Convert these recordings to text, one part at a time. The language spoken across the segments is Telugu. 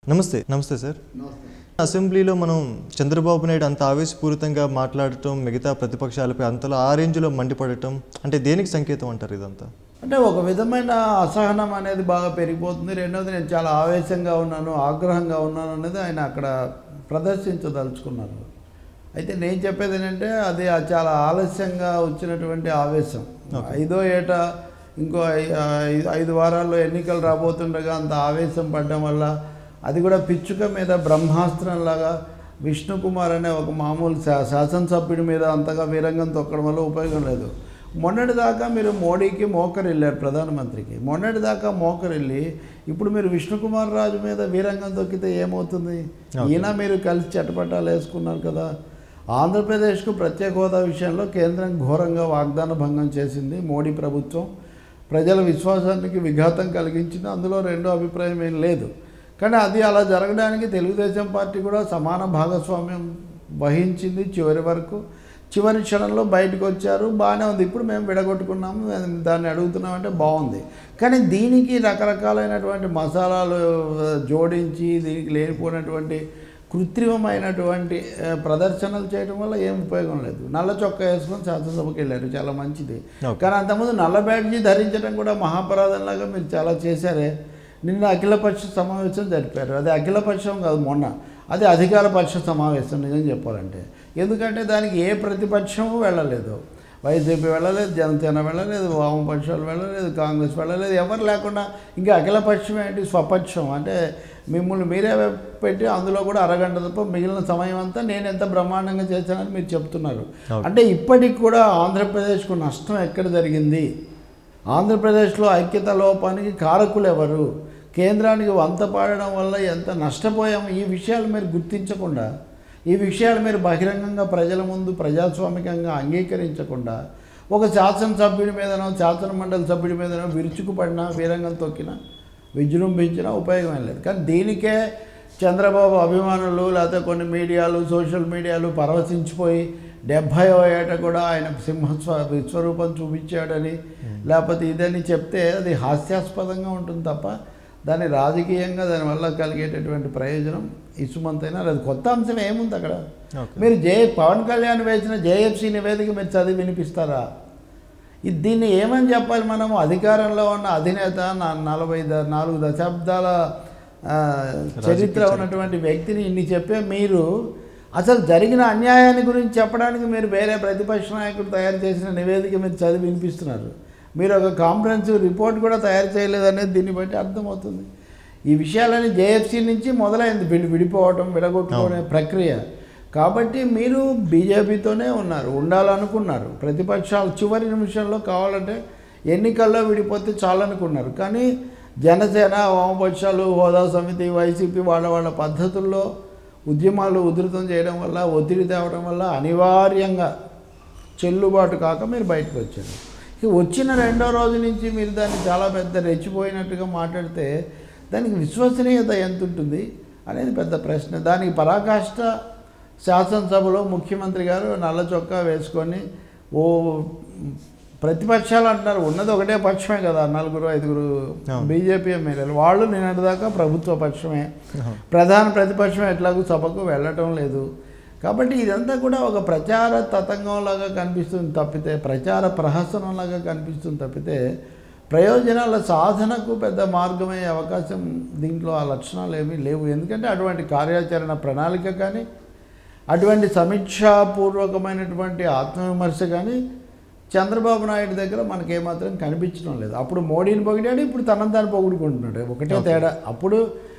నమస్తే నమస్తే సార్ అసెంబ్లీలో మనం చంద్రబాబు నాయుడు అంత ఆవేశపూరితంగా మాట్లాడటం మిగతా ప్రతిపక్షాలపై అంతలో ఆ రేంజ్లో మండిపడటం అంటే దేనికి సంకేతం అంటారు ఇదంతా అంటే ఒక విధమైన అసహనం అనేది బాగా పెరిగిపోతుంది రెండవది నేను చాలా ఆవేశంగా ఉన్నాను ఆగ్రహంగా ఉన్నాను అనేది ఆయన అక్కడ ప్రదర్శించదలుచుకున్నారు అయితే నేను చెప్పేది ఏంటంటే అది ఆ చాలా ఆలస్యంగా వచ్చినటువంటి ఆవేశం ఐదో ఏట ఇంకో ఐ- ఐ- ఐదు వారాల్లో ఎన్నికలు రాబోతుండగా అంత ఆవేశం పడడం వల్ల అది కూడా పిచ్చుక మీద బ్రహ్మాస్త్రంలాగా విష్ణుకుమార్ అనే ఒక మామూలు శా శాసనసభ్యుడి మీద అంతగా వీరంగం తొక్కడం వల్ల ఉపయోగం లేదు మొన్నటిదాకా మీరు మోడీకి మోకరిల్లారు ప్రధానమంత్రికి మొన్నటిదాకా మోకరిల్లి ఇప్పుడు మీరు విష్ణుకుమార్ రాజు మీద వీరంగం తొక్కితే ఏమవుతుంది ఈయన మీరు కలిసి చట్టపట్టాలు వేసుకున్నారు కదా ఆంధ్రప్రదేశ్కు ప్రత్యేక హోదా విషయంలో కేంద్రం ఘోరంగా వాగ్దాన భంగం చేసింది మోడీ ప్రభుత్వం ప్రజల విశ్వాసానికి విఘాతం కలిగించింది అందులో రెండో అభిప్రాయం ఏం లేదు కానీ అది అలా జరగడానికి తెలుగుదేశం పార్టీ కూడా సమాన భాగస్వామ్యం వహించింది చివరి వరకు చివరి క్షణంలో బయటకు వచ్చారు బాగానే ఉంది ఇప్పుడు మేము విడగొట్టుకున్నాము మేము దాన్ని అడుగుతున్నామంటే బాగుంది కానీ దీనికి రకరకాలైనటువంటి మసాలాలు ఆ, జోడించి దీనికి లేనిపోయినటువంటి కృత్రిమమైనటువంటి ఆ, ప్రదర్శనలు చేయడం వల్ల ఏం ఉపయోగం లేదు నల్ల చొక్కా వేసుకొని శాసనసభకి వెళ్ళారు చాలా మంచిది Okay. కానీ అంతకుముందు నల్ల బ్యాడ్జీ ధరించడం కూడా మహాపరాధంలాగా మీరు చాలా చేశారే నిన్న అఖిలపక్ష సమావేశం జరిపారు అది అఖిలపక్షం కాదు మొన్న అది అధికార పక్ష సమావేశం నిజం చెప్పాలంటే ఎందుకంటే దానికి ఏ ప్రతిపక్షము వెళ్ళలేదు వైసీపీ వెళ్ళలేదు జనసేన వెళ్ళలేదు వామపక్షాలు వెళ్ళలేదు కాంగ్రెస్ వెళ్ళలేదు ఎవరు లేకుండా ఇంకా అఖిలపక్షం ఏంటి స్వపక్షం అంటే మిమ్మల్ని మీరే పెట్టి అందులో కూడా అరగంట తప్ప మిగిలిన సమయం అంతా నేను ఎంత బ్రహ్మాండంగా చేశానని మీరు చెప్తున్నారు Okay. అంటే ఇప్పటికి కూడా ఆంధ్రప్రదేశ్కు నష్టం ఎక్కడ జరిగింది ఆంధ్రప్రదేశ్లో ఐక్యత లోపానికి కారకులు ఎవరు కేంద్రానికి వంత పాడడం వల్ల ఎంత నష్టపోయాము ఈ విషయాలు మీరు గుర్తించకుండా ఈ విషయాలు మీరు బహిరంగంగా ప్రజల ముందు ప్రజాస్వామికంగా అంగీకరించకుండా ఒక శాసనసభ్యుడి మీదనో శాసన మండలి సభ్యుడి మీదనో విరుచుకుపడినా వీరంగం తొక్కినా విజృంభించినా ఉపయోగం ఏం లేదు కానీ దీనికే చంద్రబాబు అభిమానులు లేకపోతే కొన్ని మీడియాలు సోషల్ మీడియాలు పరవశించిపోయి డెబ్భైవ ఏట కూడా ఆయన సింహస్వ విశ్వరూపం చూపించాడని లేకపోతే ఇదని చెప్తే అది హాస్యాస్పదంగా ఉంటుంది తప్ప దాన్ని రాజకీయంగా దానివల్ల కలిగేటటువంటి ప్రయోజనం ఇసుమంతైనా అది కొత్త అంశం ఏముంది అక్కడ Okay. మీరు జే పవన్ కళ్యాణ్ వేసిన జేఎఫ్సీ నివేదిక మీరు చదివి వినిపిస్తారా ఇది దీన్ని ఏమని చెప్పాలి మనము అధికారంలో ఉన్న అధినేత నా- నలభై ద- నాలుగు దశాబ్దాల ఆ, చరిత్ర ఉన్నటువంటి వ్యక్తిని ఇన్ని చెప్పే మీరు అసలు జరిగిన అన్యాయాన్ని గురించి చెప్పడానికి మీరు వేరే ప్రతిపక్ష నాయకుడు తయారు చేసిన నివేదిక మీరు చదివి వినిపిస్తున్నారు మీరు ఒక కాంప్రహెన్సివ్ రిపోర్ట్ కూడా తయారు చేయలేదనేది దీన్ని బట్టి అర్థమవుతుంది ఈ విషయాలని జేఎఫ్సీ నుంచి మొదలైంది విడి విడిపోవటం విడగొట్టుకునే ప్రక్రియ కాబట్టి మీరు బీజేపీతోనే ఉన్నారు ఉండాలనుకున్నారు ప్రతిపక్షాలు చివరి నిమిషంలో కావాలంటే ఎన్నికల్లో విడిపోతే చాలనుకున్నారు కానీ జనసేన వామపక్షాలు హోదా సమితి వైసీపీ వాళ్ళ వాళ్ళ పద్ధతుల్లో ఉద్యమాలు ఉధృతం చేయడం వల్ల ఒత్తిడి తేవడం వల్ల అనివార్యంగా చెల్లుబాటు కాక మీరు బయటకు వచ్చారు ఇక వచ్చిన రెండో రోజు నుంచి మీరు దాన్ని చాలా పెద్ద రెచ్చిపోయినట్టుగా మాట్లాడితే దానికి విశ్వసనీయత ఎంత ఉంటుంది అనేది పెద్ద ప్రశ్న దానికి పరాకాష్ట శాసనసభలో ముఖ్యమంత్రి గారు నల్ల చొక్కా వేసుకొని ఓ ప్రతిపక్షాలు అంటున్నారు ఉన్నది ఒకటే పక్షమే కదా నలుగురు ఐదుగురు అవును. బీజేపీ ఎమ్మెల్యేలు వాళ్ళు నిన్నటిదాకా ప్రభుత్వ పక్షమే ప్రధాన ప్రతిపక్షం ఎట్లాగూ సభకు వెళ్ళటం లేదు కాబట్టి ఇదంతా కూడా ఒక ప్రచార తతంగంలాగా కనిపిస్తుంది తప్పితే ప్రచార ప్రహసనంలాగా కనిపిస్తుంది తప్పితే ప్రయోజనాల సాధనకు పెద్ద మార్గమయ్యే అవకాశం దీంట్లో ఆ లక్షణాలు ఏమీ లేవు ఎందుకంటే అటువంటి కార్యాచరణ ప్రణాళిక కానీ అటువంటి సమీక్షాపూర్వకమైనటువంటి ఆత్మవిమర్శ కానీ చంద్రబాబు నాయుడు దగ్గర మనకి ఏమాత్రం కనిపించడం లేదు అప్పుడు మోడీని పొగిడాడు ఇప్పుడు తనని తాను పొగుడుకుంటున్నాడు ఒకటే తేడా అప్పుడు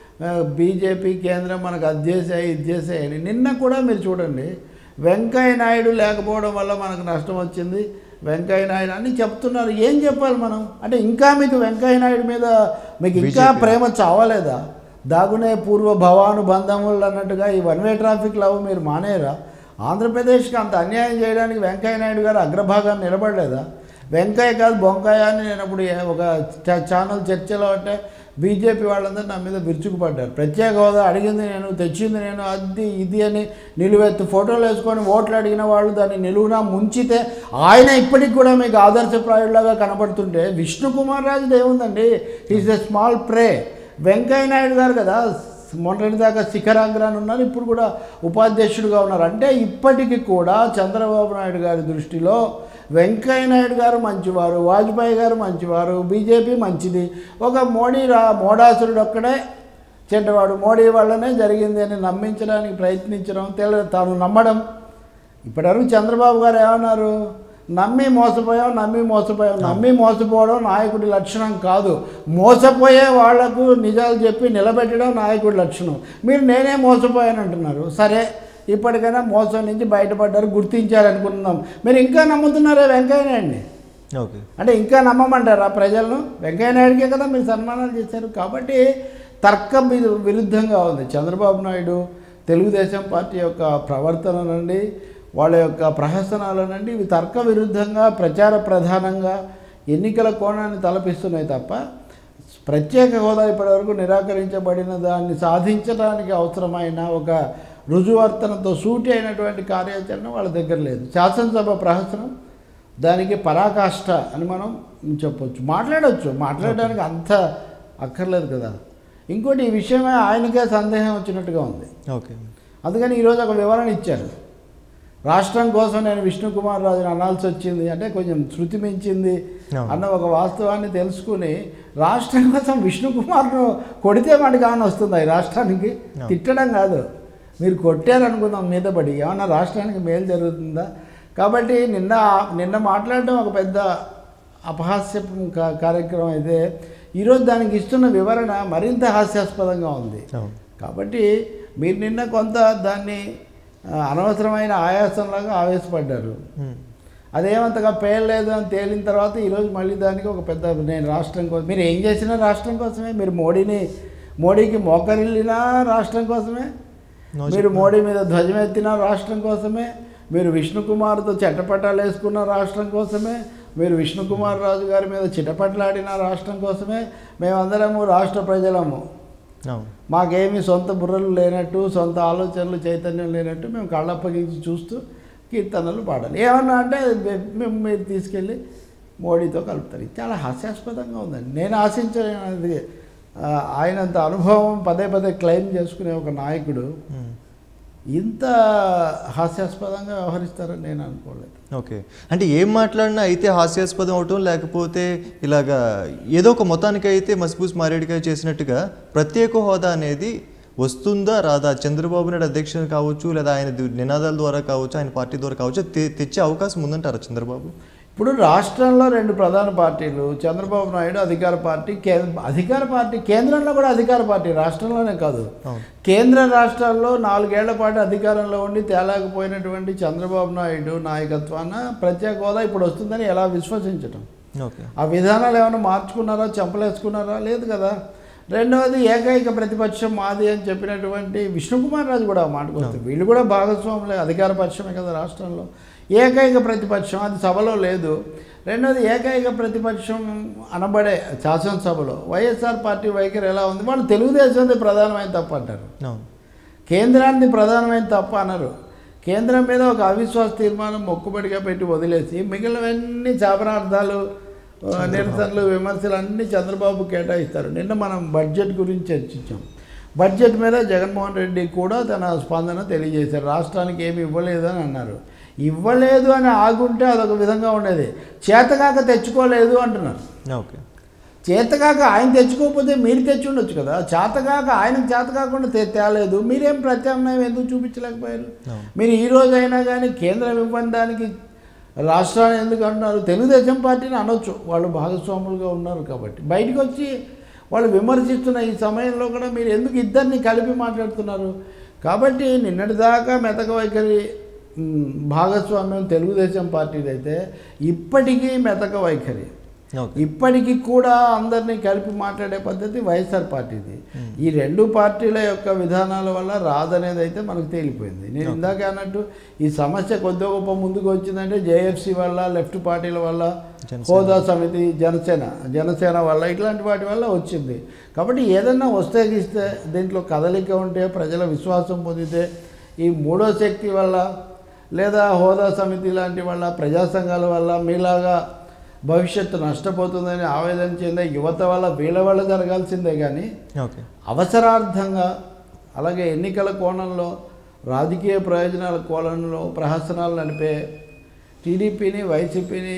బీజేపీ కేంద్రం మనకు అది చేసాయి ఇది చేసాయి అని నిన్న కూడా మీరు చూడండి వెంకయ్య నాయుడు లేకపోవడం వల్ల మనకు నష్టం వచ్చింది వెంకయ్య నాయుడు అని చెప్తున్నారు ఏం చెప్పాలి మనం అంటే ఇంకా మీకు వెంకయ్య నాయుడు మీద మీకు ఇంకా BJP. ప్రేమ చావలేదా దాగునే పూర్వ భవానుబంధములు అన్నట్టుగా ఈ వన్ వే ట్రాఫిక్ లవ్ మీరు మానేరా ఆంధ్రప్రదేశ్కి అంత అన్యాయం చేయడానికి వెంకయ్య నాయుడు గారు అగ్రభాగాన్ని నిలబడలేదా వెంకయ్య కాదు బొంకాయ అని నేను అప్పుడు ఏ- ఒక చ- ఛానల్ చర్చలో అంటే బీజేపీ వాళ్ళందరూ నా మీద విరుచుకుపడ్డారు ప్రత్యేక హోదా అడిగింది నేను తెచ్చింది నేను అది ఇది అని నిలువెత్తు ఫోటోలు వేసుకొని ఓట్లు అడిగిన వాళ్ళు దాన్ని నిలువునా ముంచితే ఆయన ఇప్పటికి కూడా మీకు ఆదర్శప్రాయుడిలాగా కనబడుతుంటే విష్ణు కుమార్ రాజుది ఏముందండి is a small prey Venkaiah Naidu garu కదా మొన్నటి దాకా శిఖరాగ్రాన్ని ఉన్నారు ఇప్పుడు కూడా ఉపాధ్యక్షుడిగా ఉన్నారు అంటే ఇప్పటికీ కూడా చంద్రబాబు నాయుడు గారి దృష్టిలో వెంకయ్య నాయుడు గారు మంచివారు వాజ్పేయి గారు మంచివారు బీజేపీ మంచిది ఒక మోడీ రా మోడాసురుడు ఒక్కడే చెడ్డవాడు మోడీ వల్లనే జరిగింది అని నమ్మించడానికి ప్రయత్నించడం తెల తాను నమ్మడం ఇప్పటివరకు చంద్రబాబు గారు ఏమన్నారు నమ్మి మోసపోయాం నమ్మి మోసపోయాం నమ్మి మోసపోవడం నాయకుడి లక్షణం కాదు మోసపోయే వాళ్లకు నిజాలు చెప్పి నిలబెట్టడం నాయకుడి లక్షణం మీరు నేనే మోసపోయాను అంటున్నారు సరే ఇప్పటికైనా మోసం నుంచి బయటపడ్డారు గుర్తించారనుకుంటున్నాం మీరు ఇంకా నమ్ముతున్నారే వెంకయ్య నాయుడిని ఓకే అంటే ఇంకా నమ్మమంటారా ప్రజలను వెంకయ్య నాయుడికే కదా మీరు సన్మానాలు చేశారు కాబట్టి తర్క వి- విరుద్ధంగా ఉంది చంద్రబాబు నాయుడు తెలుగుదేశం పార్టీ యొక్క ప్రవర్తన నుండి వాళ్ళ యొక్క ప్రహసనాల నుండి ఇవి తర్క విరుద్ధంగా ప్రచార ప్రధానంగా ఎన్నికల కోణాన్ని తలపిస్తున్నాయి తప్ప ప్రత్యేక హోదా ఇప్పటివరకు నిరాకరించబడిన దాన్ని సాధించడానికి అవసరమైన ఒక రుజువర్తనతో సూటి అయినటువంటి కార్యాచరణ వాళ్ళ దగ్గర లేదు శాసనసభ ప్రహసనం దానికి పరాకాష్ట అని మనం చెప్పొచ్చు మాట్లాడవచ్చు మాట్లాడడానికి అంత అక్కర్లేదు కదా ఇంకోటి ఈ విషయమే ఆయనకే సందేహం వచ్చినట్టుగా ఉంది ఓకే అందుకని ఈరోజు ఒక వివరణ ఇచ్చారు రాష్ట్రం కోసం నేను విష్ణుకుమార్ రాజుని అనాల్సి వచ్చింది అంటే కొంచెం శృతి మించింది అవును. అన్న ఒక వాస్తవాన్ని తెలుసుకుని రాష్ట్రం కోసం విష్ణుకుమార్ను కొడితే మనకి ఏమైనా వస్తుందా ఈ రాష్ట్రానికి అవును. తిట్టడం కాదు మీరు కొట్టారనుకుందాం మీద పడి ఏమన్నా రాష్ట్రానికి మేలు జరుగుతుందా కాబట్టి నిన్న నిన్న మాట్లాడడం ఒక పెద్ద అపహాస్య కా- కార్యక్రమం అయితే ఈరోజు దానికి ఇస్తున్న వివరణ మరింత హాస్యాస్పదంగా ఉంది అవును కాబట్టి మీరు నిన్న కొంత దాన్ని ఆ, అనవసరమైన ఆయాసంలాగా ఆవేశపడ్డారు ఉమ్. అదేమంతగా పేర్లేదు అని తేలిన తర్వాత ఈరోజు మళ్ళీ దానికి ఒక పెద్ద నేను రాష్ట్రం కోసం మీరు ఏం చేసినా రాష్ట్రం కోసమే మీరు మోడీని మోడీకి మోకరిల్లినా రాష్ట్రం కోసమే No మీరు మోడీ మీద ధ్వజం ఎత్తిన రాష్ట్రం కోసమే మీరు విష్ణుకుమార్తో చెట్టపట్టాలు వేసుకున్న రాష్ట్రం కోసమే మీరు విష్ణుకుమార్ రాజు గారి మీద చిటపట్లాడిన రాష్ట్రం కోసమే మేమందరము రాష్ట్ర ప్రజలము అవును మాకేమీ సొంత బుర్రలు లేనట్టు సొంత ఆలోచనలు చైతన్యం లేనట్టు మేము కళ్ళప్పగించి చూస్తూ కీర్తనలు పాడాలి ఏమన్నా అంటే మె- మేము మీరు తీసుకెళ్ళి మోడీతో కలుపుతారు ఇది చాలా హాస్యాస్పదంగా ఉందండి నేను ఆశించలేనది ఆ, ఆయనంత అనుభవం పదే పదే క్లెయిమ్ చేసుకునే ఒక నాయకుడు ఉమ్. ఇంత హాస్యాస్పదంగా వ్యవహరిస్తారని నేను అనుకోలేదు ఓకే అంటే ఏం మాట్లాడినా అయితే హాస్యాస్పదం అవటం లేకపోతే ఇలాగా ఏదో ఒక మొత్తానికి అయితే మసిపూసి మారేడుకాయ చేసినట్టుగా ప్రత్యేక హోదా అనేది వస్తుందా రాదా చంద్రబాబు నాయుడు అధ్యక్షుడు కావచ్చు లేదా ఆయన ది- నినాదాల ద్వారా కావచ్చు ఆయన పార్టీ ద్వారా కావచ్చు తె- తెచ్చే అవకాశం ఉందంటారా చంద్రబాబు ఇప్పుడు రాష్ట్రంలో రెండు ప్రధాన పార్టీలు చంద్రబాబు నాయుడు అధికార పార్టీ కేంద్ర అధికార పార్టీ కేంద్రంలో కూడా అధికార పార్టీ రాష్ట్రంలోనే కాదు అవును కేంద్ర రాష్ట్రాల్లో నాలుగేళ్ల పాటు అధికారంలో ఉండి తేలాకపోయినటువంటి చంద్రబాబు నాయుడు నాయకత్వాన ప్రత్యేక హోదా ఇప్పుడు వస్తుందని ఎలా విశ్వసించటం ఓకే ఆ విధానాలు ఏమైనా మార్చుకున్నారా చంపలేసుకున్నారా లేదు కదా రెండవది ఏకైక ప్రతిపక్షం మాది అని చెప్పినటువంటి విష్ణుకుమార్ రాజు కూడా ఆ మాటకు వస్తుంది వీళ్ళు కూడా భాగస్వాములే అధికార పక్షమే కదా రాష్ట్రంలో ఏకైక ప్రతిపక్షం అది సభలో లేదు రెండవది ఏకైక ప్రతిపక్షం అనబడే శాసనసభలో వైఎస్ఆర్ పార్టీ వైఖరి ఎలా ఉంది వాళ్ళు తెలుగుదేశంది ప్రధానమైన తప్పు అంటారు అవును కేంద్రాన్ని ప్రధానమైన తప్ప అనరు కేంద్రం మీద ఒక అవిశ్వాస తీర్మానం మొక్కుబడిగా పెట్టి వదిలేసి మిగిలినవన్నీ శాపనార్థాలు ఆ, నిరసనలు విమర్శలు అన్నీ చంద్రబాబు కేటాయిస్తారు నిన్న మనం బడ్జెట్ గురించి చర్చించాం బడ్జెట్ మీద జగన్మోహన్ రెడ్డి కూడా తన స్పందన తెలియజేశారు రాష్ట్రానికి ఏమి ఇవ్వలేదు అని అన్నారు ఇవ్వలేదు అని ఆగుంటే అదొక విధంగా ఉండేది చేతకాక తెచ్చుకోలేదు అంటున్నారు ఓకే చేతకాక ఆయన తెచ్చుకోకపోతే మీరు తెచ్చి ఉండొచ్చు కదా చేతకాక ఆయనకు చేత కాకుండా తే తేలేదు మీరేం ప్రత్యామ్నాయం ఎందుకు చూపించలేకపోయారు అవును. మీరు ఈ రోజైనా కానీ కేంద్రం ఇవ్వని దానికి రాష్ట్రాన్ని ఎందుకు అంటున్నారు తెలుగుదేశం పార్టీని అనొచ్చు వాళ్ళు భాగస్వాములుగా ఉన్నారు కాబట్టి బయటకు వచ్చి వాళ్ళు విమర్శిస్తున్న ఈ సమయంలో కూడా మీరు ఎందుకు ఇద్దరిని కలిపి మాట్లాడుతున్నారు కాబట్టి నిన్నటిదాకా మెతక వైఖరి మ్, భాగస్వామ్యం తెలుగుదేశం పార్టీది అయితే ఇప్పటికీ మెతక వైఖరి ఓకే ఇప్పటికీ కూడా అందరినీ కలిపి మాట్లాడే పద్ధతి వైఎస్ఆర్ పార్టీది ఈ రెండు పార్టీల యొక్క విధానాల వల్ల రాదనేది అయితే మనకు తేలిపోయింది నేను ఇందాక అన్నట్టు ఈ సమస్య కొద్ది గొప్ప ముందుకు వచ్చిందంటే జేఎఫ్సి వల్ల లెఫ్ట్ పార్టీల వల్ల జనసేన. హోదా సమితి జనసేన జనసేన వల్ల ఇట్లాంటి వాటి వల్ల వచ్చింది కాబట్టి ఏదన్నా వస్తే గీస్తే దీంట్లో కదలిక ఉంటే ప్రజల విశ్వాసం పొందితే ఈ మూడో శక్తి వల్ల లేదా హోదా సమితి లాంటి వల్ల ప్రజా సంఘాల వల్ల మీలాగా భవిష్యత్తు నష్టపోతుందని ఆవేదన చెందే యువత వల్ల వీళ్ళ వల్ల జరగాల్సిందే కానీ ఓకే అవసరార్థంగా అలాగే ఎన్నికల కోణంలో రాజకీయ ప్రయోజనాల కోణంలో ప్రహసనాలు నడిపే టీడీపీని వైసీపీని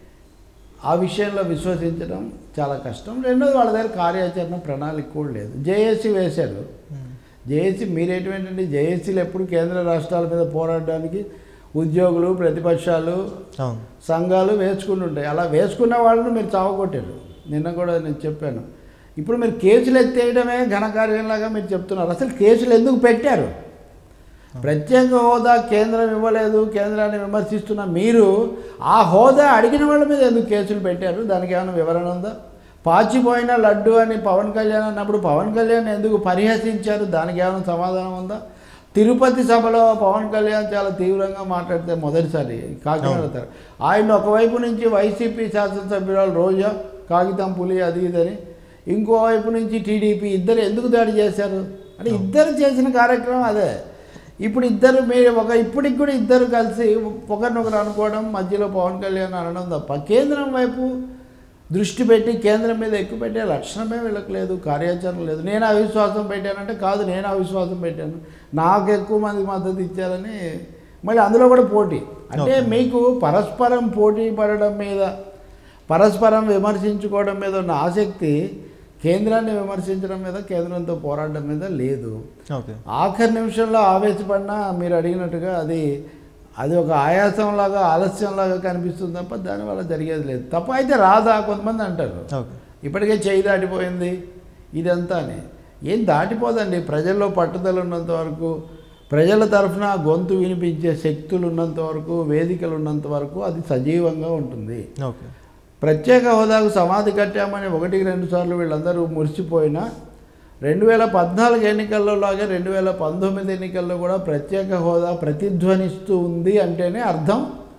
ఆ విషయంలో విశ్వసించడం చాలా కష్టం రెండోది వాళ్ళ దగ్గర కార్యాచరణ ప్రణాళిక కూడా లేదు జేఏసీ వేశారు జేఏసీ మీరేంటంటే జేఏసీలు ఎప్పుడు కేంద్ర రాష్ట్రాల మీద పోరాడడానికి ఉద్యోగులు ప్రతిపక్షాలు అవును సంఘాలు వేసుకుని ఉంటాయి అలా వేసుకున్న వాళ్ళని మీరు చావగొట్టారు నిన్న కూడా నేను చెప్పాను ఇప్పుడు మీరు కేసులు ఎత్తేయడమే ఘనకార్యంలాగా మీరు చెప్తున్నారు అసలు కేసులు ఎందుకు పెట్టారు ప్రత్యేక హోదా కేంద్రం ఇవ్వలేదు కేంద్రాన్ని విమర్శిస్తున్న మీరు ఆ హోదా అడిగిన వాళ్ళ మీద ఎందుకు కేసులు పెట్టారు దానికి ఏమైనా వివరణ ఉందా పాచిపోయిన లడ్డు అని పవన్ కళ్యాణ్ అన్నప్పుడు పవన్ కళ్యాణ్ ఎందుకు పరిహసించారు దానికి ఏమైనా సమాధానం ఉందా తిరుపతి సభలో పవన్ కళ్యాణ్ చాలా తీవ్రంగా మాట్లాడితే మొదటిసారి కాకినాడ తర- ఆయన ఒకవైపు నుంచి వైసీపీ శాసనసభ్యురాలు రోజా కాగితం పులి అది ఇదని ఇంకోవైపు నుంచి టీడీపీ ఇద్దరు ఎందుకు దాడి చేశారు అంటే ఇద్దరు చేసిన కార్యక్రమం అదే ఇప్పుడు ఇద్దరు మీరు ఒక ఇప్పటికి కూడా ఇద్దరు కలిసి ఒకరినొకరు అనుకోవడం మధ్యలో పవన్ కళ్యాణ్ అనడం తప్ప కేంద్రం వైపు దృష్టి పెట్టి కేంద్రం మీద ఎక్కువ పెట్టే లక్షణమే వీళ్ళకి లేదు కార్యాచరణ లేదు నేను అవిశ్వాసం పెట్టానంటే కాదు నేను అవిశ్వాసం పెట్టాను నాకు ఎక్కువ మంది మద్దతు ఇచ్చారని మళ్ళీ అందులో కూడా పోటీ అంటే మీకు పరస్పరం పోటీ పడడం మీద పరస్పరం విమర్శించుకోవడం మీద ఉన్న ఆసక్తి కేంద్రాన్ని విమర్శించడం మీద కేంద్రంతో పోరాడడం మీద లేదు ఓకే ఆఖరి నిమిషంలో ఆవేశపడినా మీరు అడిగినట్టుగా అది అది ఒక ఆయాసంలాగా ఆలస్యంలాగా కనిపిస్తుంది తప్ప దానివల్ల జరిగేది లేదు తప్ప అయితే రాదా కొంతమంది అంటారు ఓకే ఇప్పటికే చేయి దాటిపోయింది ఇదంతా అని ఏం దాటిపోదండి ప్రజల్లో పట్టుదల ఉన్నంత వరకు ప్రజల తరఫున గొంతు వినిపించే శక్తులు ఉన్నంత వరకు వేదికలు ఉన్నంత వరకు అది సజీవంగా ఉంటుంది ఓకే ప్రత్యేక హోదాకు సమాధి కట్టామని ఒకటికి రెండు సార్లు వీళ్ళందరూ మురిసిపోయినా రెండు వేల పద్నాలుగు ఎన్నికల్లో లాగే రెండు వేల పంతొమ్మిది ఎన్నికల్లో కూడా ప్రత్యేక హోదా ప్రతిధ్వనిస్తూ ఉంది అంటేనే అర్థం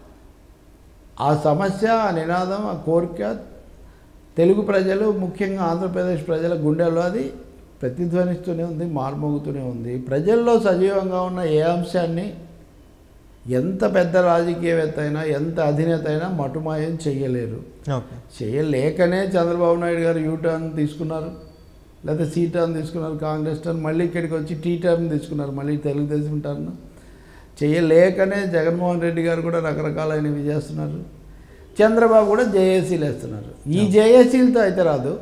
ఆ సమస్య ఆ నినాదం ఆ కోరిక తెలుగు ప్రజలు ముఖ్యంగా ఆంధ్రప్రదేశ్ ప్రజల గుండెల్లో అది ప్రతిధ్వనిస్తూనే ఉంది మార్మోగుతూనే ఉంది ప్రజల్లో సజీవంగా ఉన్న ఏ అంశాన్ని ఎంత పెద్ద రాజకీయవేత్త అయినా ఎంత అధినేత అయినా మటుమాయం చెయ్యలేరు ఓకే చేయలేకనే చంద్రబాబు నాయుడు గారు యూ టర్న్ తీసుకున్నారు లేకపోతే సీ టర్న్ తీసుకున్నారు కాంగ్రెస్ టర్న్ మళ్ళీ ఇక్కడికి వచ్చి టీ టర్న్ తీసుకున్నారు మళ్ళీ తెలుగుదేశం టర్న్ చేయలేకనే జగన్మోహన్ రెడ్డి గారు కూడా రకరకాలైనవి చేస్తున్నారు చంద్రబాబు కూడా జేఏసీలు వేస్తున్నారు ఈ జేఏసీలతో అయితే రాదు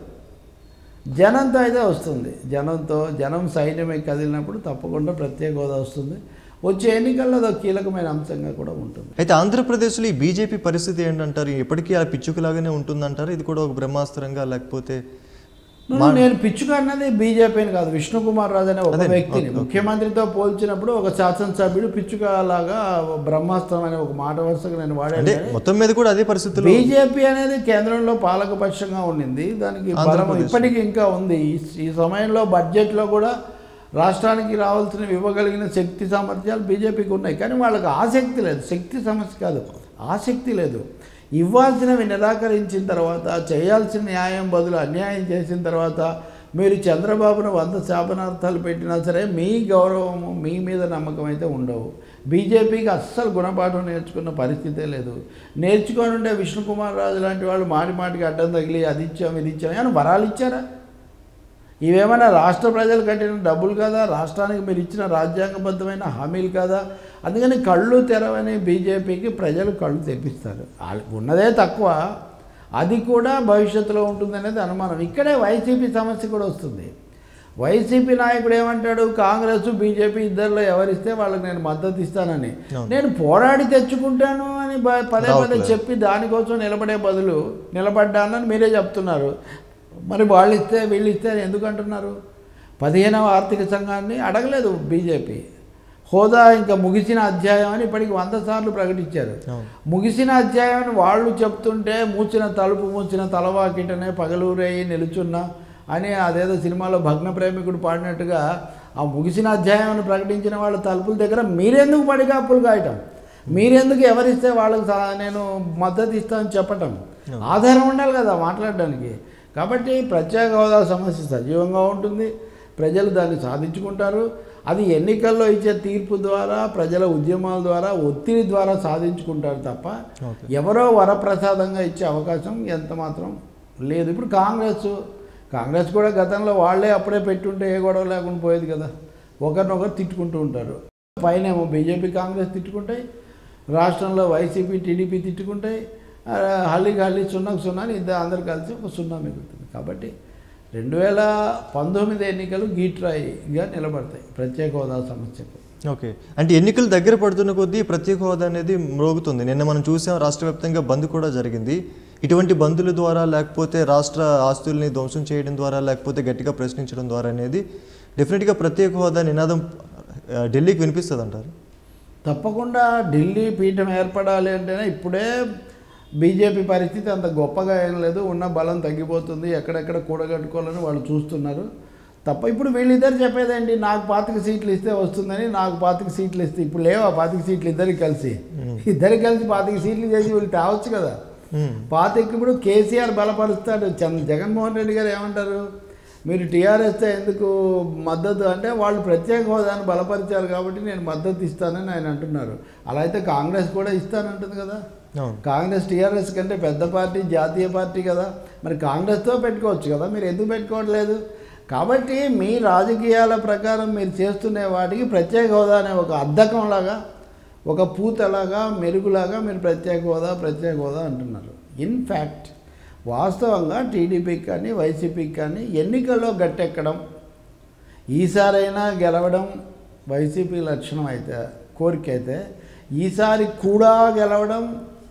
జనంతో అయితే వస్తుంది జనంతో జనం సైన్యమై కదిలినప్పుడు తప్పకుండా ప్రత్యేక హోదా వస్తుంది వచ్చే ఎన్నికల్లో అది ఒక కీలకమైన అంశంగా కూడా ఉంటుంది అయితే ఆంధ్రప్రదేశ్లో ఈ బీజేపీ పరిస్థితి ఏంటంటారు ఎప్పటికీ ఆ పిచ్చుకలాగానే ఉంటుందంటారు ఇది కూడా ఒక బ్రహ్మాస్త్రంగా లేకపోతే నువ్వు నేను పిచ్చుక అన్నది బీజేపీని కాదు విష్ణు కుమార్ రాజు అనే ఒక అదే, వ్యక్తిని ఓకే, ఓకే. ముఖ్యమంత్రితో పోల్చినప్పుడు ఒక శాసనసభ్యుడు పిచ్చుక లాగా బ్రహ్మాస్త్రం అనే ఒక మాట వరుసగా నేను అంటే వాడాను మొత్తం మీద కూడా అదే పరిస్థితులు బీజేపీ అనేది కేంద్రంలో పాలకపక్షంగా ఉండింది దానికి బలం ఆంధ్రప్రదేశ్. ఇప్పటికీ ఇంకా ఉంది ఈ- ఈ సమయంలో బడ్జెట్లో కూడా రాష్ట్రానికి రావాల్సినవి ఇవ్వగలిగిన శక్తి సామర్థ్యాలు బీజేపీకి ఉన్నాయి కానీ వాళ్ళకి ఆసక్తి లేదు శక్తి సమస్య కాదు ఆసక్తి లేదు ఇవ్వాల్సినవి నిరాకరించిన తర్వాత చేయాల్సిన న్యాయం బదులు అన్యాయం చేసిన తర్వాత మీరు చంద్రబాబును వంద శాపనార్థాలు పెట్టినా సరే మీ గౌరవము మీ మీద నమ్మకం అయితే ఉండవు బీజేపీకి అస్సలు గుణపాఠం నేర్చుకున్న పరిస్థితే లేదు నేర్చుకొని ఉంటే విష్ణుకుమార్ రాజు లాంటి వాళ్ళు మాటి మాటికి అడ్డం తగిలి అది ఇచ్చాం ఇది ఇచ్చాం అని వరాలు ఇచ్చారా ఇవేమైనా రాష్ట్ర ప్రజలు కట్టిన డబ్బులు కదా రాష్ట్రానికి మీరు ఇచ్చిన రాజ్యాంగబద్ధమైన హామీలు కదా అందుకని కళ్ళు తెరవని బీజేపీకి ప్రజలు కళ్ళు తెప్పిస్తారు వాళ్ళకి ఉన్నదే తక్కువ అది కూడా భవిష్యత్తులో ఉంటుందనేది అనుమానం ఇక్కడే వైసీపీ సమస్య కూడా వస్తుంది వైసీపీ నాయకుడు ఏమంటాడు కాంగ్రెస్ బీజేపీ ఇద్దరిలో ఎవరిస్తే వాళ్ళకి నేను మద్దతు ఇస్తానని అవును. నేను పోరాడి తెచ్చుకుంటాను అని బ- పదే పదే రావట్లేదు. చెప్పి దానికోసం నిలబడే బదులు నిలబడ్డానని మీరే చెప్తున్నారు మరి వాళ్ళు ఇస్తే వీళ్ళు ఇస్తే అని ఎందుకు అంటున్నారు పదిహేనవ ఆర్థిక సంఘాన్ని అడగలేదు బీజేపీ హోదా ఇంకా ముగిసిన అధ్యాయం అని ఇప్పటికి వంద సార్లు ప్రకటించారు అవును. ముగిసిన అధ్యాయం అని వాళ్ళు చెప్తుంటే మూచిన తలుపు మూచిన తలవాకిటనే పగలూరేయి నిలుచున్న అని అదేదో సినిమాలో భగ్న ప్రేమికుడు పాడినట్టుగా ఆ ముగిసిన అధ్యాయాన్ని ప్రకటించిన వాళ్ళ తలుపుల దగ్గర మీరెందుకు పడిగాపులు కాయటం మీరెందుకు ఎవరిస్తే వాళ్ళకి సహా- నేను మద్దతు ఇస్తానని చెప్పటం ఆధారం ఉండాలి కదా మాట్లాడడానికి కాబట్టి ప్రత్యేక హోదా సమస్య సజీవంగా ఉంటుంది ప్రజలు దాన్ని సాధించుకుంటారు అది ఎన్నికల్లో ఇచ్చే తీర్పు ద్వారా ప్రజల ఉద్యమాల ద్వారా ఒత్తిడి ద్వారా సాధించుకుంటారు తప్ప ఓకే. ఎవరో వరప్రసాదంగా ఇచ్చే అవకాశం ఎంత మాత్రం లేదు ఇప్పుడు కాంగ్రెస్ కాంగ్రెస్ కూడా గతంలో వాళ్ళే అప్పుడే పెట్టుంటే ఏ గొడవ లేకుండా పోయేది కదా ఒకరినొకరు తిట్టుకుంటూ ఉంటారు పైన ఏమో బీజేపీ కాంగ్రెస్ తిట్టుకుంటాయి రాష్ట్రంలో వైసీపీ టీడీపీ తిట్టుకుంటాయి ఆ, హల్లీకి హల్లీ సున్నాకు సున్నా అని ఇద్దరు అందరు కలిసి ఒక సున్నా మిగులుతుంది కాబట్టి రెండు వేల పంతొమ్మిది ఎన్నికలు గీట్రాయిగా నిలబడతాయి ప్రత్యేక హోదా సమస్యకు ఓకే అంటే ఎన్నికలు దగ్గర పడుతున్న కొద్దీ ప్రత్యేక హోదా అనేది మ్రోగుతుంది నిన్న మనం చూసాం రాష్ట్ర వ్యాప్తంగా బంద్ కూడా జరిగింది ఇటువంటి బంధుల ద్వారా లేకపోతే రాష్ట్ర ఆస్తుల్ని ధ్వంసం చేయడం ద్వారా లేకపోతే గట్టిగా ప్రశ్నించడం ద్వారా అనేది డెఫినెట్గా ప్రత్యేక హోదా నినాదం ఆ, ఢిల్లీకి వినిపిస్తుంది అంటారు తప్పకుండా ఢిల్లీ పీఠం ఏర్పడాలి అంటేనే ఇప్పుడే బీజేపీ పరిస్థితి అంత గొప్పగా ఏం లేదు ఉన్న బలం తగ్గిపోతుంది ఎక్కడెక్కడ కూడగట్టుకోవాలని వాళ్ళు చూస్తున్నారు తప్ప ఇప్పుడు వీళ్ళిద్దరు చెప్పేదేంటి నాకు పాతిక సీట్లు ఇస్తే వస్తుందని నాకు పాతిక సీట్లు ఇస్తే ఇప్పుడు లేవా పాతిక సీట్లు ఇద్దరికి కలిసి ఇద్దరికి కలిసి పాతిక సీట్లు చేసి వీళ్ళు తేవచ్చు కదా మ్మ్. పాతిక ఇప్పుడు కేసీఆర్ బలపరుస్తాడు చంద్ర జగన్మోహన్ రెడ్డి గారు ఏమంటారు మీరు టీఆర్ఎస్తో ఎందుకు మద్దతు అంటే వాళ్ళు ప్రత్యేక హోదాను బలపరిచారు కాబట్టి నేను మద్దతు ఇస్తానని ఆయన అంటున్నారు అలా అయితే కాంగ్రెస్ కూడా ఇస్తానంటుంది కదా అవును కాంగ్రెస్ టీఆర్ఎస్ కంటే పెద్ద పార్టీ జాతీయ పార్టీ కదా మరి కాంగ్రెస్తో పెట్టుకోవచ్చు కదా మీరు ఎందుకు పెట్టుకోవట్లేదు కాబట్టి మీ రాజకీయాల ప్రకారం మీరు చేస్తున్న వాటికి ప్రత్యేక హోదా అనే ఒక అద్దకంలాగా ఒక పూతలాగా మెరుగులాగా మీరు ప్రత్యేక హోదా ప్రత్యేక హోదా అంటున్నారు ఇన్ఫ్యాక్ట్ వాస్తవంగా టీడీపీకి కానీ వైసీపీకి కానీ ఎన్నికల్లో గట్టెక్కడం ఈసారైనా గెలవడం వైసీపీ లక్షణం అయితే కోరిక అయితే ఈసారి కూడా గెలవడం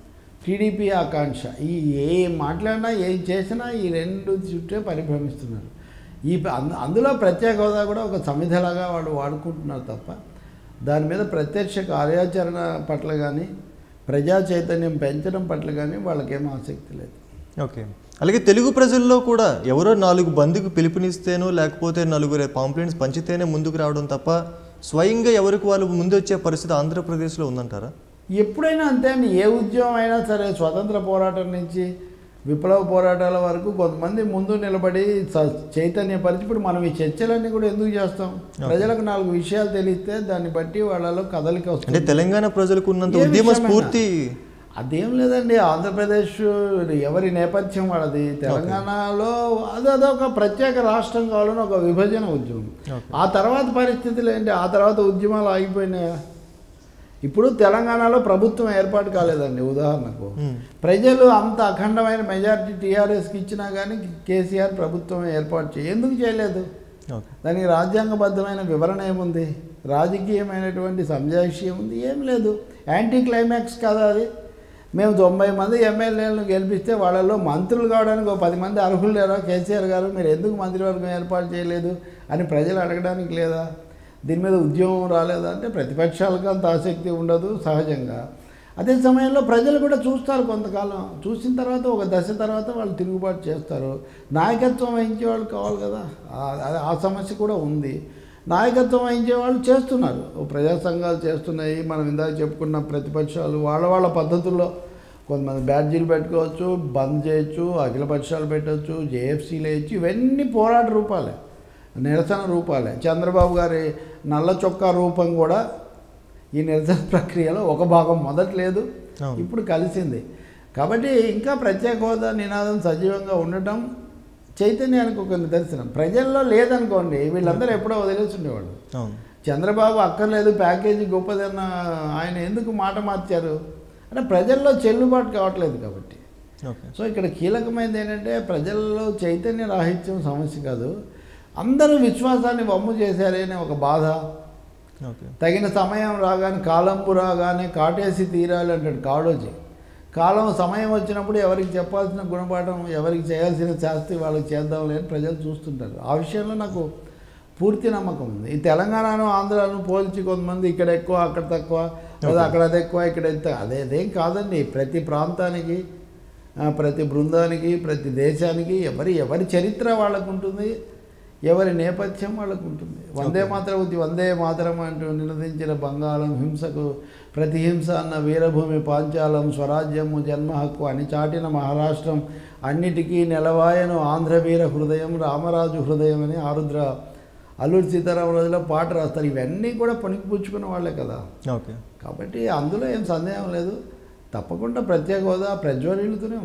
టీడీపీ ఆకాంక్ష ఈ ఏం మాట్లాడినా ఏం చేసినా ఈ రెండు చుట్టే పరిభ్రమిస్తున్నారు ఈ ప- అందు- అందులో ప్రత్యేక హోదా కూడా ఒక సమిధలాగా వాడు వాడుకుంటున్నారు తప్ప దాని మీద ప్రత్యక్ష కార్యాచరణ పట్ల కానీ ప్రజా చైతన్యం పెంచడం పట్ల కానీ వాళ్ళకేం ఆసక్తి లేదు ఓకే అలాగే తెలుగు ప్రజల్లో కూడా ఎవరో నాలుగు బంధుకు పిలుపునిస్తేనో లేకపోతే నలుగురు పాంప్లెంట్స్ పంచితేనే ముందుకు రావడం తప్ప స్వయంగా ఎవరికి వాళ్ళు ముందు వచ్చే పరిస్థితి ఆంధ్రప్రదేశ్లో ఉందంటారా ఎప్పుడైనా అంతే అండి ఏ ఉద్యమం అయినా సరే స్వతంత్ర పోరాటం నుంచి విప్లవ పోరాటాల వరకు కొంతమంది ముందు నిలబడి స- చైతన్యపరిచి ఇప్పుడు మనం ఈ చర్చలన్నీ కూడా ఎందుకు చేస్తాం ప్రజలకు నాలుగు విషయాలు తెలిస్తే దాన్ని బట్టి వాళ్ళలో కదలిక అంటే వస్తుంది తెలంగాణ ప్రజలకు ఉన్నంత ఏ ఉద్యమ విషయమైనా. స్ఫూర్తి అదేం లేదండి ఆంధ్రప్రదేశ్ ఎవరి నేపథ్యం వాళ్ళది తెలంగాణలో అది అదొక ప్రత్యేక రాష్ట్రం కావాలని ఒక విభజన ఉద్యమం ఓకే. ఆ తర్వాత పరిస్థితులు ఏంటి ఆ తర్వాత ఉద్యమాలు ఆగిపోయినాయా ఇప్పుడు తెలంగాణలో ప్రభుత్వం ఏర్పాటు కాలేదండి ఉదాహరణకు మ్మ్. ప్రజలు అంత అఖండమైన మెజారిటీ టీఆర్ఎస్కి ఇచ్చినా కానీ కేసీఆర్ ప్రభుత్వం ఏర్పాటు చేయ ఎందుకు చేయలేదు ఓకే దానికి రాజ్యాంగబద్ధమైన వివరణ ఏముంది రాజకీయమైనటువంటి సంజాయిషి ఉంది ఏం లేదు యాంటీ క్లైమాక్స్ కదా అది మేము తొంభై మంది ఎమ్మెల్యేలను గెలిపిస్తే వాళ్ళలో మంత్రులు కావడానికి ఒక పది మంది అర్హులు లేరా కేసీఆర్ గారు మీరు ఎందుకు మంత్రివర్గం ఏర్పాటు చేయలేదు అని ప్రజలు అడగడానికి లేదా దీని మీద ఉద్యమం రాలేదా అంటే ప్రతిపక్షాలకు అంత ఆసక్తి ఉండదు సహజంగా అదే సమయంలో ప్రజలు కూడా చూస్తారు కొంతకాలం చూసిన తర్వాత ఒక దశ తర్వాత వాళ్ళు తిరుగుబాటు చేస్తారు నాయకత్వం వహించే వాళ్ళు కావాలి కదా ఆ- ఆ- ఆ సమస్య కూడా ఉంది నాయకత్వం వహించే వాళ్ళు చేస్తున్నారు ఓ ప్రజా సంఘాలు చేస్తున్నాయి మనం ఇందాక చెప్పుకున్న ప్రతిపక్షాలు వాళ్ళ వాళ్ళ పద్ధతుల్లో కొంతమంది బ్యాడ్జీలు పెట్టుకోవచ్చు బంద్ చేయొచ్చు అఖిల పక్షాలు పెట్టవచ్చు జేఎఫ్సీలు వేయచ్చు ఇవన్నీ పోరాట రూపాలే నిరసన రూపాలే చంద్రబాబు గారి నల్ల చొక్కా రూపం కూడా ఈ నిరసన ప్రక్రియలో ఒక భాగం మొదట లేదు అవును. ఇప్పుడు కలిసింది కాబట్టి ఇంకా ప్రత్యేక హోదా నినాదం సజీవంగా ఉండటం చైతన్యానికి ఒక నిదర్శనం ప్రజల్లో లేదనుకోండి వీళ్ళందరూ ఎప్పుడో వదిలేసి ఉండేవాళ్ళు అవును చంద్రబాబు అక్కర్లేదు ప్యాకేజీ గొప్పదన్న ఆయన ఎందుకు మాట మార్చారు అంటే ప్రజల్లో చెల్లుబాటు కావట్లేదు కాబట్టి ఓకే సో ఇక్కడ కీలకమైనది ఏంటంటే ప్రజల్లో చైతన్య రాహిత్యం సమస్య కాదు అందరూ విశ్వాసాన్ని వమ్ము చేశారే అనే ఒక బాధ ఓకే తగిన సమయం రాగానే కాలంబు రాగానే కాటేసి తీరాలి అంటాడు కాడోజీ కాలం సమయం వచ్చినప్పుడు ఎవరికి చెప్పాల్సిన గుణపాఠం ఎవరికి చేయాల్సిన శాస్త్రి వాళ్ళకి చేద్దాంలే అని ప్రజలు చూస్తుంటారు ఆ విషయంలో నాకు పూర్తి నమ్మకం ఉంది ఈ తెలంగాణను ఆంధ్రాను పోల్చి కొంతమంది ఇక్కడ ఎక్కువ అక్కడ తక్కువ లేదా అక్కడ అది ఎక్కువ ఇక్కడ ఎంత అదే అదేం కాదండి ప్రతి ప్రాంతానికి ఆ, ప్రతి బృందానికి ప్రతి దేశానికి ఎవరి ఎవరి చరిత్ర వాళ్ళకు ఉంటుంది ఎవరి నేపథ్యం వాళ్ళకు ఉంటుంది వందే మాతరం ఉంది వందే మాతరం అంటూ నినదించిన బంగాళం హింసకు ప్రతిహింస అన్న వీరభూమి పాంచాలం స్వరాజ్యము జన్మ హక్కు అని చాటిన మహారాష్ట్రం అన్నిటికీ నెలవాయను ఆంధ్రవీర హృదయం రామరాజు హృదయం అని ఆరుద్ర అల్లూరి సీతారామరాజులో పాట రాస్తారు ఇవన్నీ కూడా పుణికిపుచ్చుకున్న వాళ్ళే కదా ఓకే కాబట్టి అందులో ఏం సందేహం లేదు తప్పకుండా ప్రత్యేక హోదా ప్రజ్వరిల్లుతూనే ఉంటుంది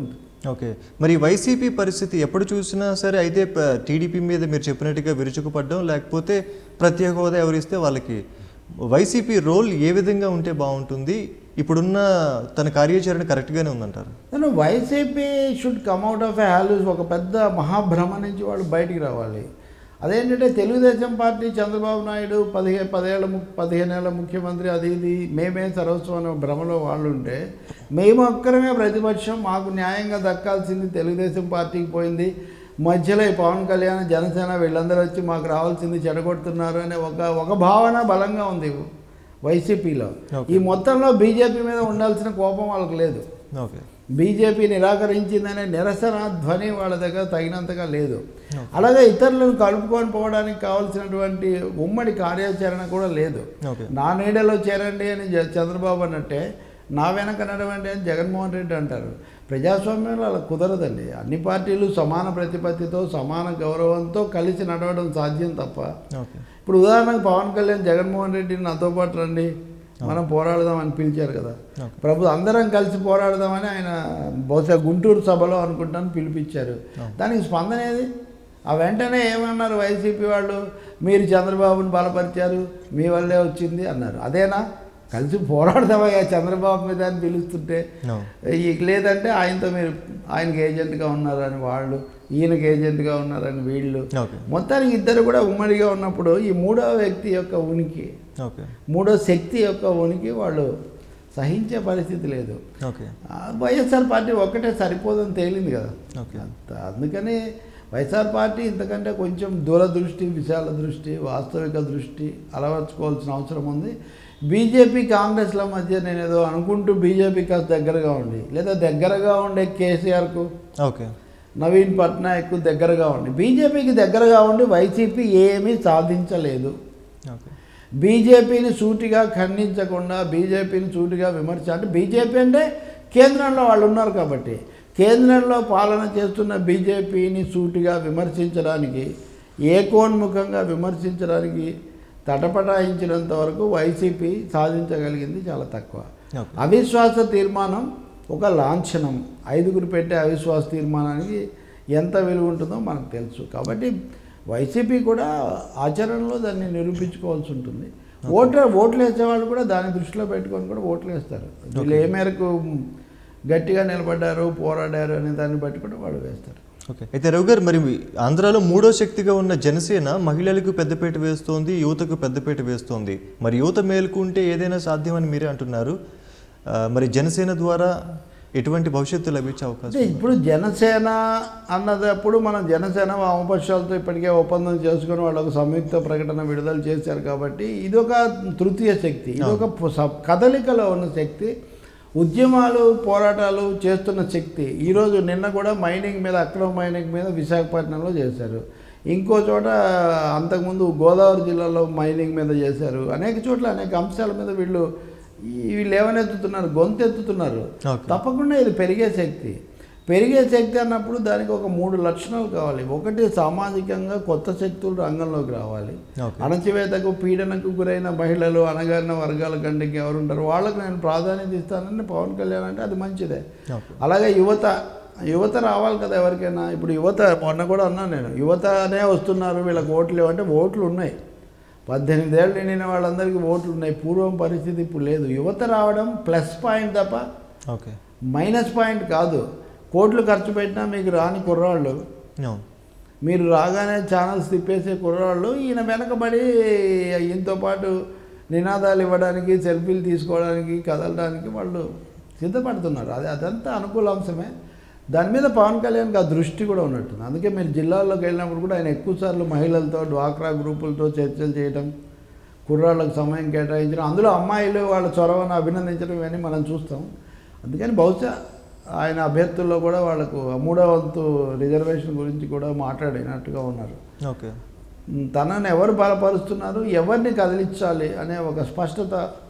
ఓకే మరి వైసీపీ పరిస్థితి ఎప్పుడు చూసినా సరే అయితే ప- టీడీపీ మీద మీరు చెప్పినట్టుగా విరుచుకుపడడం లేకపోతే ప్రత్యేక హోదా ఎవరిస్తే వాళ్ళకి వైసీపీ రోల్ ఏ విధంగా ఉంటే బాగుంటుంది ఇప్పుడున్న తన కార్యాచరణ కరెక్ట్గానే ఉందంటారు నేను YCP should come out of a హ్యాలూస్ ఒక పెద్ద మహాభ్రమ నుంచి వాళ్ళు బయటికి రావాలి అదేంటంటే తెలుగుదేశం పార్టీ చంద్రబాబు నాయుడు పదిహే పదేళ్ళ ము పదిహేనేళ్ళ ముఖ్యమంత్రి అది ఇది మేమే సర్వస్వం అనే భ్రమలో వాళ్ళు ఉంటే మేము ఒక్కరమే ప్రతిపక్షం మాకు న్యాయంగా దక్కాల్సింది తెలుగుదేశం పార్టీకి పోయింది మధ్యలో ఈ పవన్ కళ్యాణ్ జనసేన వీళ్ళందరూ వచ్చి మాకు రావాల్సింది చెడగొడుతున్నారు అనే ఒక ఒక భావన బలంగా ఉంది వైసీపీలో Okay. ఈ మొత్తంలో బీజేపీ మీద ఉండాల్సిన కోపం వాళ్ళకి లేదు ఓకే బీజేపీ నిరాకరించిందనే నిరసన ధ్వని వాళ్ళ దగ్గర తగినంతగా లేదు అలాగే ఇతరులను కలుపుకొని పోవడానికి కావాల్సినటువంటి ఉమ్మడి కార్యాచరణ కూడా లేదు ఓకే నా నీడలో చేరండి అని జ- చంద్రబాబు అన్నట్టే నా వెనక నడవండి అని జగన్మోహన్ రెడ్డి అంటారు ప్రజాస్వామ్యంలో అలా కుదరదండి అన్ని పార్టీలు సమాన ప్రతిపత్తితో సమాన గౌరవంతో కలిసి నడవడం సాధ్యం తప్ప ఓకే ఇప్పుడు ఉదాహరణకు పవన్ కళ్యాణ్ జగన్మోహన్ రెడ్డిని నాతో పాటు రండి మనం పోరాడదాం అని పిలిచారు కదా ఓకే. ప్రభు అందరం కలిసి పోరాడదామని ఆయన బహుశా గుంటూరు సభలో అనుకుంటాను పిలిపించారు దానికి స్పందన ఏది ఆ వెంటనే ఏమన్నారు వైసీపీ వాళ్ళు మీరు చంద్రబాబుని బలపరిచారు మీ వల్లే వచ్చింది అన్నారు అదేనా కలిసి పోరాడదామయ్యా చంద్రబాబు మీద అని పిలుస్తుంటే No. ఈ లేదంటే ఆయనతో మీరు ఆయనకి ఏజెంట్గా ఉన్నారని వాళ్ళు ఈయనకి ఏజెంట్గా ఉన్నారని వీళ్ళు ఓకే మొత్తానికి ఇద్దరు కూడా ఉమ్మడిగా ఉన్నప్పుడు ఈ మూడవ వ్యక్తి యొక్క ఉనికి ఓకే మూడో శక్తి యొక్క ఉనికి వాళ్ళు సహించే పరిస్థితి లేదు ఓకే ఆ, వైఎస్ఆర్ పార్టీ ఒక్కటే సరిపోదని తేలింది కదా ఓకే అంత- అందుకని వైఎస్ఆర్ పార్టీ ఇంతకంటే కొంచెం దూరదృష్టి విశాల దృష్టి వాస్తవిక దృష్టి అలవర్చుకోవాల్సిన అవసరం ఉంది బీజేపీ కాంగ్రెస్ల మధ్య నేను ఏదో అనుకుంటూ బీజేపీ కాస్త దగ్గరగా ఉండి లేదా దగ్గరగా ఉండే కేసీఆర్కు ఓకే నవీన్ పట్నాయక్ దగ్గరగా ఉండి బీజేపీకి దగ్గరగా ఉండి వైసీపీ ఏమీ సాధించలేదు ఓకే బీజేపీని సూటిగా ఖండించకుండా బీజేపీని సూటిగా విమర్శ అంటే బీజేపీ అంటే కేంద్రంలో వాళ్ళు ఉన్నారు కాబట్టి కేంద్రంలో పాలన చేస్తున్న బీజేపీని సూటిగా విమర్శించడానికి ఏకోన్ముఖంగా విమర్శించడానికి తటపటాయించినంత వరకు వైసీపీ సాధించగలిగింది చాలా తక్కువ ఓకే అవిశ్వాస తీర్మానం ఒక లాంఛనం ఐదుగురు పెట్టే అవిశ్వాస తీర్మానానికి ఎంత విలువ ఉంటుందో మనకు తెలుసు కాబట్టి వైసీపీ కూడా ఆచరణలో దాన్ని నిరూపించుకోవాల్సి ఉంటుంది ఓటర్ ఓట్లు వేసేవాళ్ళు కూడా దాన్ని దృష్టిలో పెట్టుకొని కూడా ఓట్లు వేస్తారు వీళ్ళు ఏ మేరకు గట్టిగా నిలబడ్డారు పోరాడారు అనే దాన్ని బట్టి కూడా వాళ్ళు వేస్తారు ఓకే అయితే రవి గారు మరి ఆంధ్రాలో మూడో శక్తిగా ఉన్న జనసేన మహిళలకు పెద్దపీట వేస్తోంది యువతకు పెద్దపీట వేస్తోంది మరి యువత మేలుకుంటే ఏదైనా సాధ్యమని మీరే అంటున్నారు ఆ, మరి జనసేన ద్వారా ఎటువంటి భవిష్యత్తు లభించే అవకాశం అంటే ఇప్పుడు జనసేన అన్నదప్పుడు మనం జనసేన వామపక్షాలతో ఇప్పటికే ఒప్పందం చేసుకుని వాళ్ళు ఒక సంయుక్త ప్రకటన విడుదల చేశారు కాబట్టి ఇది ఒక తృతీయ శక్తి ఇది ఒక పు- స- కదలికలో ఉన్న శక్తి ఉద్యమాలు పోరాటాలు చేస్తున్న శక్తి ఈరోజు నిన్న కూడా మైనింగ్ మీద అక్రమ మైనింగ్ మీద విశాఖపట్నంలో చేశారు ఇంకో చోట అంతకుముందు గోదావరి జిల్లాలో మైనింగ్ మీద చేశారు అనేక చోట్ల అనేక అంశాల మీద వీళ్ళు ఈ- వీళ్ళు ఏమనెత్తుతున్నారు గొంతెత్తుతున్నారు ఓకే తప్పకుండా ఇది పెరిగే శక్తి పెరిగే శక్తి అన్నప్పుడు దానికి ఒక మూడు లక్షణాలు కావాలి ఒకటి సామాజికంగా కొత్త శక్తులు రంగంలోకి రావాలి ఓకే అణచివేతకు పీడనకు గురైన మహిళలు అణగారిన వర్గాల కంటే ఎవరు ఉంటారు వాళ్ళకు నేను ప్రాధాన్యత ఇస్తానని పవన్ కళ్యాణ్ అంటే అది మంచిదే ఓకే అలాగే యువత యువత రావాలి కదా ఎవరికైనా ఇప్పుడు యువత మొన్న కూడా అన్నాను నేను యువతనే వస్తున్నారు వీళ్ళకి ఓట్లు లేవంటే ఓట్లు ఉన్నాయి పద్దెనిమిది ఏళ్ళు నిండిన వాళ్ళందరికీ ఓట్లు ఉన్నాయి పూర్వం పరిస్థితి ఇప్పుడు లేదు యువత రావడం ప్లస్ పాయింట్ తప్ప ఓకే మైనస్ పాయింట్ కాదు కోట్లు ఖర్చు పెట్టినా మీకు రాని కుర్రాళ్ళు అవును మీరు రాగానే ఛానల్స్ తిప్పేసే కుర్రాళ్ళు ఈయన వెనకబడి ఈయనతో పాటు నినాదాలు ఇవ్వడానికి సెల్ఫీలు తీసుకోవడానికి కదలడానికి వాళ్ళు సిద్ధపడుతున్నారు అది అదంతా అనుకూల అంశమే దాని మీద పవన్ కళ్యాణ్కి ఆ దృష్టి కూడా ఉన్నట్టుంది అందుకే మీరు జిల్లాల్లోకి వెళ్ళినప్పుడు కూడా ఆయన ఎక్కువసార్లు మహిళలతో డ్వాక్రా గ్రూపులతో చర్చలు చేయడం కుర్రాళ్ళకు సమయం కేటాయించడం అందులో అమ్మాయిలు వాళ్ళ చొరవను అభినందించడం ఇవన్నీ మనం చూస్తాం అందుకని బహుశా ఆయన అభ్యర్థుల్లో కూడా వాళ్ళకు మూడవ వంతు రిజర్వేషన్ గురించి కూడా మాట్లాడినట్టుగా ఉన్నారు ఓకే ఉమ్, తనని ఎవరు బలపరుస్తున్నారు ఎవరిని కదిలించాలి అనే ఒక స్పష్టత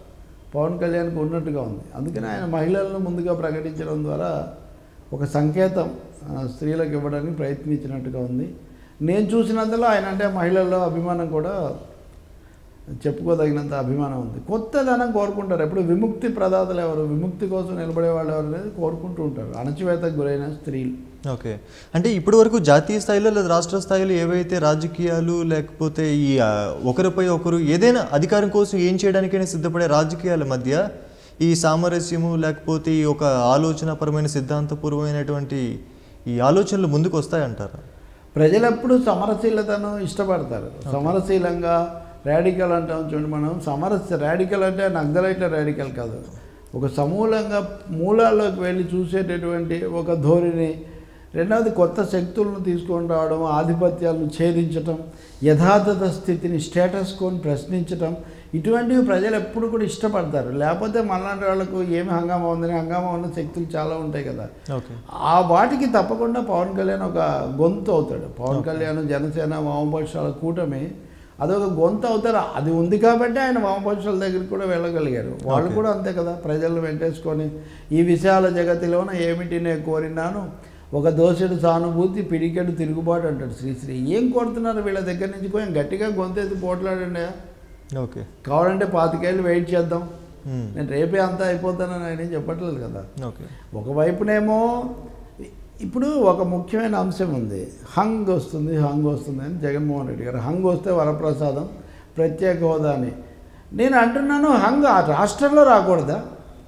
పవన్ కళ్యాణ్కి ఉన్నట్టుగా ఉంది అందుకని ఆయన మహిళలను ముందుగా ప్రకటించడం ద్వారా ఒక సంకేతం ఆ, స్త్రీలకు ఇవ్వడానికి ప్రయత్నించినట్టుగా ఉంది నేను చూసినంతలో ఆయన అంటే మహిళల్లో అభిమానం కూడా చెప్పుకోదగినంత అభిమానం ఉంది కొత్తదనం కోరుకుంటారు ఎప్పుడు విముక్తి ప్రదాతలు ఎవరు విముక్తి కోసం నిలబడే వాళ్ళు ఎవరు అనేది కోరుకుంటూ ఉంటారు అణచివేతకు గురైన స్త్రీలు ఓకే అంటే ఇప్పటి వరకు జాతీయ స్థాయిలో లేదా రాష్ట్ర స్థాయిలో ఏవైతే రాజకీయాలు లేకపోతే ఈ ఆ, ఒకరిపై ఒకరు ఏదైనా అధికారం కోసం ఏం చేయడానికైనా సిద్ధపడే రాజకీయాల మధ్య ఈ సామరస్యము లేకపోతే ఈ ఒక ఆలోచనాపరమైన సిద్ధాంతపూర్వమైనటువంటి ఈ ఆలోచనలు ముందుకు వస్తాయంటారా ప్రజలు ఎప్పుడు సమరశీలతను ఇష్టపడతారు సమరశీలంగా రాడికల్ అంటాం చూడండి మనం సమరస్య రాడికల్ అంటే నగ్జలైట్ల రాడికల్ కాదు ఒక సమూలంగా మూలాల్లోకి వెళ్ళి చూసేటటువంటి ఒక ధోరణి రెండవది కొత్త శక్తులను తీసుకొని రావడం ఆధిపత్యాలను ఛేదించటం యథాతథ స్థితిని స్టేటస్ కోని ప్రశ్నించటం ఇటువంటివి ప్రజలు ఎప్పుడు కూడా ఇష్టపడతారు లేకపోతే మనలాంటి వాళ్ళకు ఏమి హంగామా ఉందని హంగామా ఉన్న శక్తులు చాలా ఉంటాయి కదా ఓకే ఆ వాటికి తప్పకుండా పవన్ కళ్యాణ్ ఒక గొంతు అవుతాడు పవన్ కళ్యాణ్ జనసేన వామపక్షాల కూటమి అదొక గొంతు అవుతారు అది ఉంది కాబట్టి ఆయన వామపక్షాల దగ్గరికి కూడా వెళ్ళగలిగారు వాళ్ళు కూడా అంతే కదా ప్రజలను వెంటేసుకొని ఈ విశాల జగతిలోన ఏమిటి నేను కోరినాను ఒక దోషుడు సానుభూతి పిడికెడు తిరుగుబాటు అంటాడు శ్రీశ్రీ ఏం కోరుతున్నారు వీళ్ళ దగ్గర నుంచి కొంచెం గట్టిగా గొంతెత్తి పోట్లాడండి ఓకే కావాలంటే పాతికేళ్ళు వెయిట్ చేద్దాం మ్మ్. నేను రేపే అంతా అయిపోతానని ఆయన ఏం చెప్పట్లేదు కదా ఓకే ఒకవైపునేమో ఇప్పుడు ఒక ముఖ్యమైన అంశం ఉంది హంగ్ వస్తుంది హంగ్ వస్తుంది అని జగన్మోహన్ రెడ్డి గారు హంగ్ వస్తే వరప్రసాదం ప్రత్యేక హోదా అని నేను అంటున్నాను హంగ్ ఆ రాష్ట్రంలో రాకూడదా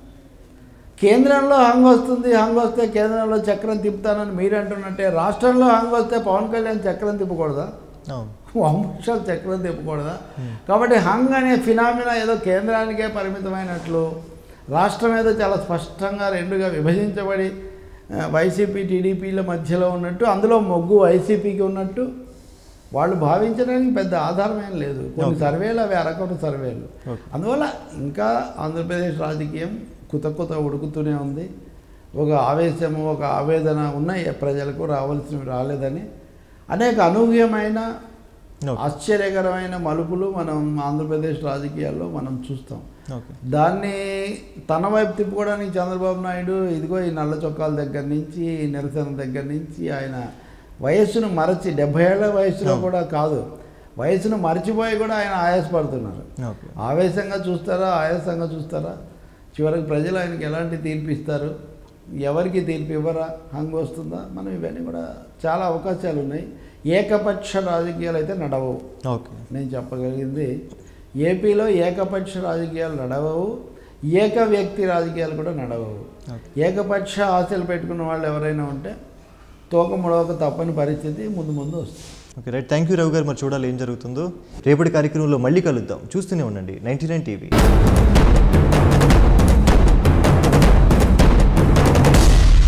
కేంద్రంలో హంగ్ వస్తుంది హంగ్ వస్తే కేంద్రంలో చక్రం తిప్పుతానని మీరు అంటున్నట్టే రాష్ట్రంలో హంగ్ వస్తే పవన్ కళ్యాణ్ చక్రం తిప్పకూడదా అవును వంశాలు చక్రం తిప్పకూడదా కాబట్టి హంగ్ అనే ఫినామినా ఏదో కేంద్రానికే పరిమితమైనట్లు రాష్ట్రం ఏదో చాలా స్పష్టంగా రెండుగా విభజించబడి ఆ, వైసీపీ టీడీపీల మధ్యలో ఉన్నట్టు అందులో మొగ్గు వైసీపీకి ఉన్నట్టు వాళ్ళు భావించడానికి పెద్ద ఆధారం ఏం లేదు కొన్ని Okay. సర్వేలు అవి అరకొట సర్వేలు Okay. అందువల్ల ఇంకా ఆంధ్రప్రదేశ్ రాజకీయం కుత కుత ఉడుకుతూనే ఉంది ఒక ఆవేశము ఒక ఆవేదన ఉన్నాయి ప్రజలకు రావాల్సినవి రాలేదని అనేక అనూహ్యమైన ఓకే ఆశ్చర్యకరమైన మలుపులు మనం ఆంధ్రప్రదేశ్ రాజకీయాల్లో మనం చూస్తాం ఓకే దాన్ని తన వైపు తిప్పుకోవడానికి చంద్రబాబు నాయుడు ఇదిగో ఈ నల్ల చొక్కాల దగ్గర నుంచి ఈ నిరసన దగ్గర నుంచి ఆయన వయస్సును మరచి డెబ్బై ఏళ్ల వయసులో అవును. కూడా కాదు వయసును మర్చిపోయి కూడా ఆయన ఆయాసపడుతున్నారు ఓకే ఆవేశంగా చూస్తారా ఆయాసంగా చూస్తారా చివరికి ప్రజలు ఆయనకి ఎలాంటి తీర్పు ఇస్తారు ఎవరికి తీర్పు ఇవ్వరా హంగు వస్తుందా మనం ఇవన్నీ కూడా చాలా అవకాశాలు ఉన్నాయి ఏకపక్ష రాజకీయాలు అయితే నడవవు ఓకే నేను చెప్పగలిగింది ఏపీలో ఏకపక్ష రాజకీయాలు నడవవు ఏక వ్యక్తి రాజకీయాలు కూడా నడవవు ఓకే ఏకపక్ష ఆశలు పెట్టుకున్న వాళ్ళు ఎవరైనా ఉంటే తోక ముడవక తప్పని పరిస్థితి ముందు ముందు వస్తుంది okay right thank you Ravi garu మరి చూడాలి ఏం జరుగుతుందో రేపటి కార్యక్రమంలో మళ్ళీ కలుద్దాం చూస్తూనే ఉండండి ninety nine TV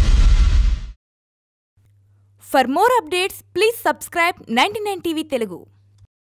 For more updates, please subscribe 99 TV Telugu.